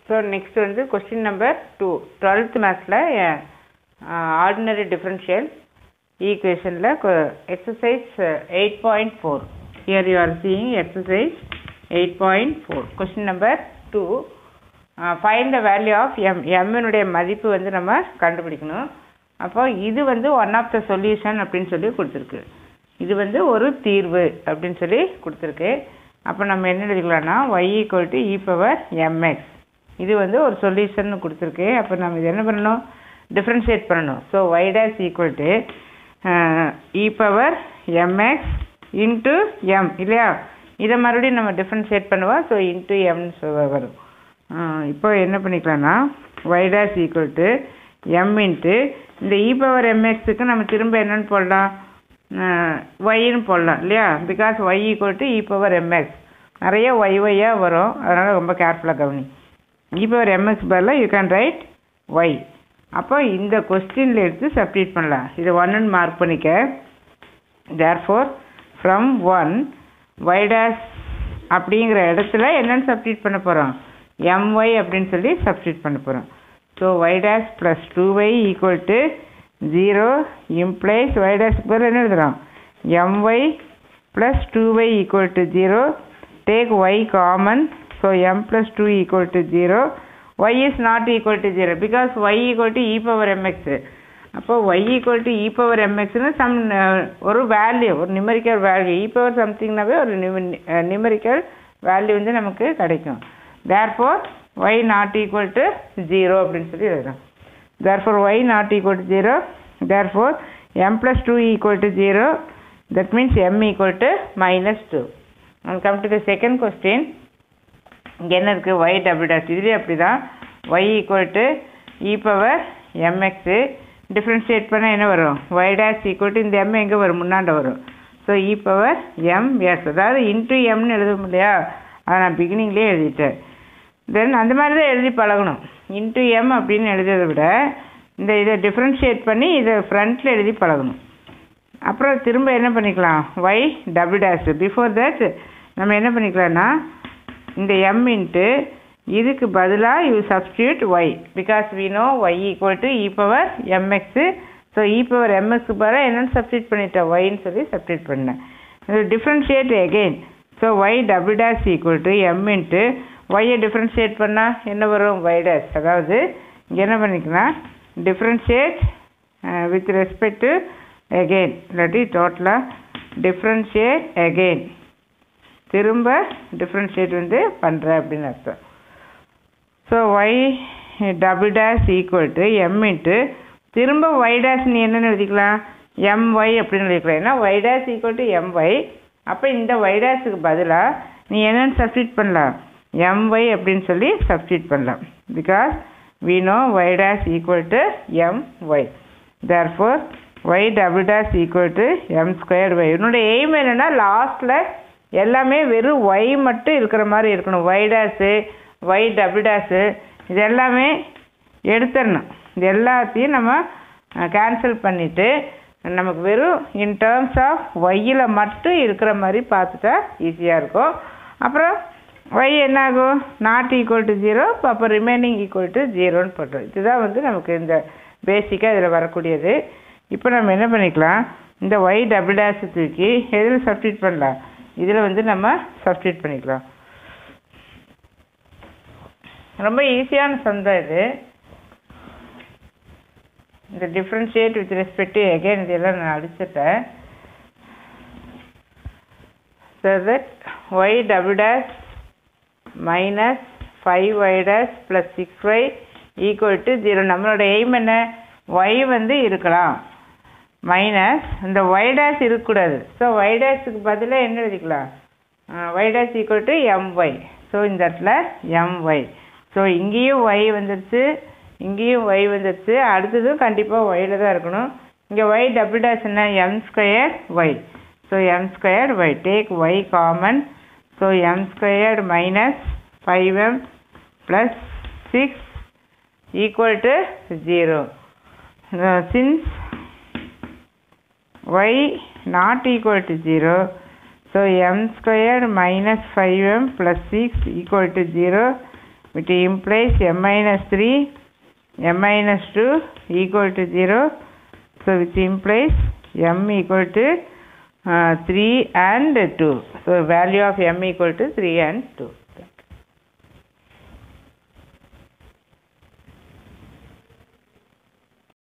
so next வந்து question number two twelfth மேத்ஸில் ordinary differential ஈக்குவேஷனில் exercise eight point four here you are seeing exercise eight point four question number two find the value of m எம்மினுடைய மதிப்பு வந்து நம்ம கண்டுபிடிக்கணும் அப்போ இது வந்து ஒன் ஆஃப் த சொல்யூஷன் அப்படின்னு சொல்லி கொடுத்துருக்கு இது வந்து ஒரு தீர்வு அப்படின்னு சொல்லி கொடுத்துருக்கு அப்போ நம்ம என்ன எழுதிக்கலாம்னா y equal to e power m x இது வந்து ஒரு சொல்யூஷன் கொடுத்துருக்கு அப்போ நம்ம இது என்ன பண்ணணும் டிஃப்ரென்ஷியேட் பண்ணணும் so y dash equal to e power m x into m இல்லையா இதை மறுபடியும் நம்ம டிஃப்ரென்ஷியேட் பண்ணுவோம் ஸோ இன்ட்டு எம்னு வரும் இப்போ என்ன பண்ணிக்கலாம்னா y dash equal to m into இந்த இ பவர் எம்எக்ஸுக்கு நம்ம திரும்ப என்னென்னு போடலாம் ஒய்ன்னு போடலாம் இல்லையா because y equal to e power m x நிறைய ஒய் ஒய்யாக வரும் அதனால் ரொம்ப கேர்ஃபுல்லாக கவனி இ பவர் எம்எக்ஸ் பதிலாக யூ கேன் ரைட் ஒய் அப்போ இந்த கொஸ்டினில் எடுத்து சப்ஸ்டியூட் பண்ணலாம் இதை ஒன்றுன்னு மார்க் பண்ணிக்க therefore from one y dash அப்படிங்கிற இடத்துல என்னென்னு சப்ஸ்டியூட் பண்ண போகிறோம் எம்ஒய் அப்படின்னு சொல்லி சப்ஸ்டியூட் பண்ண போகிறோம் so y dash plus two y equal to zero implies y டேஸ்க்கு பதில் என்ன எழுதுகிறோம் m y plus two y equal to zero take y common so m plus two equal to zero y is not equal to zero because y equal to e power m x அப்போ y equal to e power எம்எக்ஸ்னு some ஒரு value ஒரு numerical value e power சம்திங்னாவே ஒரு numerical value வந்து நமக்கு கிடைக்கும் therefore y not equal to zero அப்படின்னு சொல்லி எழுதுறோம் therefore y not equal to zero therefore m plus two equal to zero that means m equal to minus two and come to the second question இங்கே என்ன இருக்குது y double dash இதுலேயே அப்படி தான் y equal to e power m x differentiate பண்ணால் என்ன வரும் y dash equal to இந்த எம் எங்கே வரும் முன்னாண்ட வரும் so e power m s அதாவது இன்ட்டு எம்னு எழுதும் இல்லையா அதை நான் பிகினிங்லேயே எழுதிட்டேன் தென் அந்த மாதிரி தான் எழுதி பழகணும் இன்ட்டு எம் அப்படின்னு எழுதுறதை விட இந்த இதை டிஃப்ரென்ஷியேட் பண்ணி இதை ஃப்ரண்ட்டில் எழுதி பழகணும் அப்புறம் திரும்ப என்ன பண்ணிக்கலாம் y double dash before that நம்ம என்ன பண்ணிக்கலாம்னா இந்த எம் இன்ட்டு இதுக்கு பதிலாக you substitute y because we know y equal to e power m x so e power எம்எக்ஸுக்கு பதிலாக என்னென்னு சப்ஸ்டியூட் பண்ணிட்டேன் ஒய்ன்னு சொல்லி சப்ஸ்டியூட் பண்ணேன் இது differentiate again so y double dash equal to m into ஒய்யை டிஃப்ரென்ஷியேட் பண்ணால் என்ன வரும் ஒய் டேஷ் அதாவது இங்கே என்ன பண்ணிக்கலாம் differentiate with respect to again இல்லாட்டி டோட்டலாக டிஃப்ரென்ஷியேட் எகெயின் திரும்ப டிஃப்ரென்ஷியேட் வந்து பண்ணுறேன் அப்படின்னு அர்த்தம் so y double dash equal to m into திரும்ப ஒய் டேஷ் நீ என்னென்னு எழுதிக்கலாம் எம் ஒய் அப்படின்னு எழுதிக்கலாம் ஏன்னா y dash equal to m y அப்போ இந்த ஒய் டேஷுக்கு பதிலாக நீ என்னென்னு சப்ஸ்டியூட் பண்ணலாம் எம் ஒய் அப்படின்னு சொல்லி சப்ஸ்டியூட் பண்ணலாம் because we know y dash equal to m y therefore y double dash equal to m square y என்னோட எய்ம் என்னென்னா லாஸ்ட்டில் எல்லாமே வெறும் ஒய் மட்டும் இருக்கிற மாதிரி இருக்கணும் y dash y double dash இது எல்லாமே எடுத்துடணும் இது எல்லாத்தையும் நம்ம கேன்சல் பண்ணிவிட்டு நமக்கு வெறும் இன் டேர்ம்ஸ் ஆஃப் ஒய்யில் மட்டும் இருக்கிற மாதிரி பார்த்துட்டா ஈஸியாக இருக்கும் அப்புறம் ஒய் என்ன ஆகும் நாட் ஈக்குவல் டு ஜீரோ அப்போ ரிமைனிங் ஈக்குவல் டு ஜீரோன்னு போட்டோம் இதுதான் வந்து நமக்கு இந்த பேசிக்காக இதில் வரக்கூடியது இப்போ நம்ம என்ன பண்ணிக்கலாம் இந்த ஒய் டபுள் டேஷ் தூக்கி எதில் சப்ஸ்டியூட் பண்ணலாம் இதில் வந்து நம்ம சப்ஸ்டியூட் பண்ணிக்கலாம் ரொம்ப ஈஸியான சம் தான் இது இந்த differentiate with respect to again இதெல்லாம் நான் அடிச்சிட்டேன் so that y double dash minus five y dash plus six y equal to zero நம்மளோட எய்ம் என்ன ஒய் வந்து இருக்கலாம் மைனஸ் இந்த ஒய் டேஷ் இருக்கக்கூடாது ஸோ ஒய் டேஷுக்கு பதிலாக என்ன எழுதிக்கலாம் y dash equal to m y so இந்த இடத்துல எம்ஒய் ஸோ இங்கேயும் ஒய் வந்துடுச்சு இங்கேயும் ஒய் வந்துடுச்சு அடுத்ததும் கண்டிப்பாக ஒயில் தான் இருக்கணும் இங்கே ஒய் டபுள் டேஷ் என்ன m square y so m square y take y common so m squared minus five m plus six equal to zero since y not equal to 0 so m squared minus 5m plus 6 equal to 0 which implies m minus 3 m minus 2 equal to 0 so which implies m equal to uh, 3 and 2 so value of m equal to 3 and 2